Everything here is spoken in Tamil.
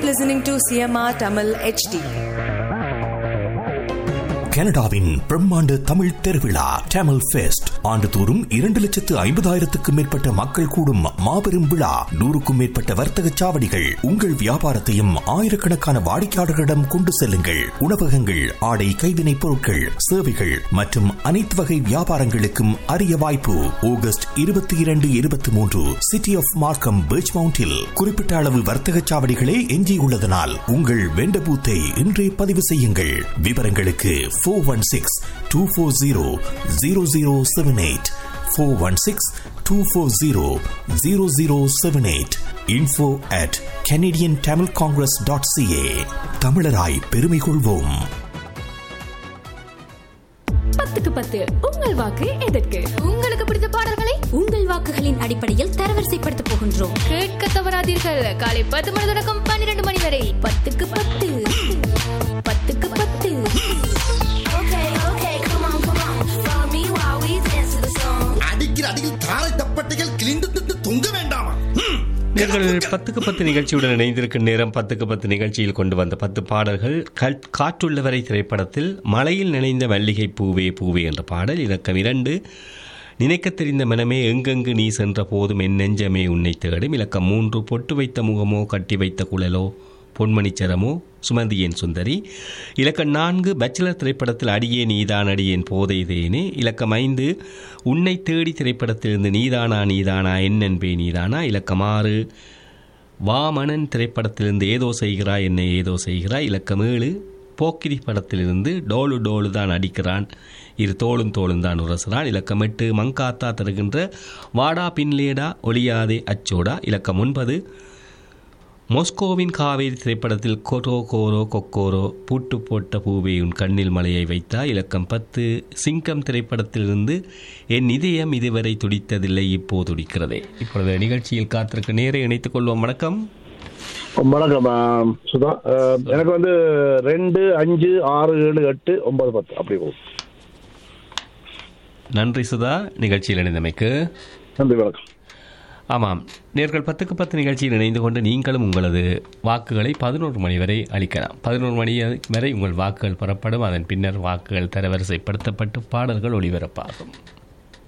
listening to CMR Tamil HD. கனடாவின் பிரம்மாண்ட தமிழ் திருவிழா டேமல் ஃபெஸ்ட் ஆண்டுதோறும் இரண்டு லட்சத்து ஐம்பதாயிரத்துக்கும் மேற்பட்ட மக்கள் கூடும் மாபெரும் விழா நூறுக்கும் மேற்பட்ட வர்த்தக சாவடிகள் உங்கள் வியாபாரத்தையும் ஆயிரக்கணக்கான வாடிக்கையாளர்களிடம் கொண்டு செல்லுங்கள் உணவகங்கள் ஆடை கைவினைப் பொருட்கள் சேவைகள் மற்றும் அனைத்து வகை வியாபாரங்களுக்கும் அரிய வாய்ப்பு ஆகஸ்ட் இருபத்தி இரண்டு இருபத்தி மூன்று சிட்டி ஆஃப் மார்க்கம் பீச் மவுண்டில் குறிப்பிட்ட அளவு வர்த்தக சாவடிகளே எஞ்சியுள்ளதனால் உங்கள் வெண்ட பூத்தை இன்றே பதிவு செய்யுங்கள் விவரங்களுக்கு four one six two four zero zero zero seven eight four one six two four zero zero zero seven eight info at Canadian Tamil congress dot CA தமிழராய் பெருமை கொள்வோம் பத்துக்கு பத்து உங்கள் வாக்கு எதற்கு உங்களுக்கு பிடித்த பாடல்களை உங்கள் வாக்குகளின் அடிப்படையில் தரவரிசைப்படுத்த போகின்றோம் கேட்க தவறாதீர்கள் காலை பத்து மணி தொடக்கம் பன்னிரண்டு மணி வரை பத்துக்கு பத்து பத்துக்கு பத்து அடிக்கிற அடியில் தாரை தப்பட்டைகள் கிழிந்து திட்டு தொங்க வேண்டாமா ம். நீங்கள் பத்துக்கு பத்து நிகழ்ச்சியுடன் இணைந்திருக்கும் நேரம் பத்துக்கு பத்து நிகழ்ச்சியில் கொண்டு வந்த பத்து பாடல்கள் கல்- காற்றுள்ளவரை திரைப்படத்தில் மலையில் நினைந்த மல்லிகை பூவே பூவே என்ற பாடல் இலக்கம் இரண்டு நினைக்கத் தெரிந்த மனமே எங்கெங்கு நீ சென்ற போதும் என் நெஞ்சமே உன்னை தேடும் இலக்கம் மூன்று பொட்டு வைத்த முகமோ கட்டி வைத்த குழலோ பொன்மணிச்சரமோ சுமந்தியேன் சுந்தரி இலக்கம் நான்கு பேச்சுலர் திரைப்படத்தில் அடியே நீதான் அடியேன் போதை தேனே இலக்கம் ஐந்து உன்னை தேடி திரைப்படத்திலிருந்து நீதானா நீதானா என்னன்பே நீதானா இலக்கம் ஆறு வாமணன் திரைப்படத்திலிருந்து ஏதோ செய்கிறாய் என்னை ஏதோ செய்கிறாய் இலக்கம் ஏழு போக்கிரி படத்திலிருந்து டோலு டோலு தான் அடிக்கிறான் இரு தோளும் தோளும் தான் உரசுறான் இலக்கம் எட்டு மங்காத்தா தருகின்ற வாடா பின்லேடா ஒளியாதே அச்சோடா இலக்கம் ஒன்பது மொஸ்கோவின் காவேரி திரைப்படத்தில் கோரோ கோரோ கொக்கோரோ பூட்டு போட்ட பூவே உன் கண்ணில் மலையை வைத்தா இலக்கம் பத்து சிங்கம் திரைப்படத்திலிருந்து என் இதயம் இதுவரை துடித்ததில்லை இப்போ துடிக்கிறதே இப்பொழுது நிகழ்ச்சியில் காத்திருக்க நேரை இணைத்துக் கொள்வோம் வணக்கம் வணக்கம் ஆம், சுதா அஹ், எனக்கு வந்து ரெண்டு அஞ்சு ஆறு ஏழு எட்டு ஒன்பது பத்து அப்படி போகும் நன்றி சுதா நிகழ்ச்சியில் இணைந்தமைக்கு நன்றி வணக்கம் ஆமாம் நேர்கள் பத்துக்கு பத்து நிகழ்ச்சியில் இணைந்து கொண்டு நீங்களும் உங்களது வாக்குகளை பதினோரு மணி வரை அளிக்கலாம் பதினோரு மணி வரை உங்கள் வாக்குகள் பெறப்படும் அதன் பின்னர் வாக்குகள் தரவரிசைப்படுத்தப்பட்டு பாடல்கள் ஒளிபரப்பாகும்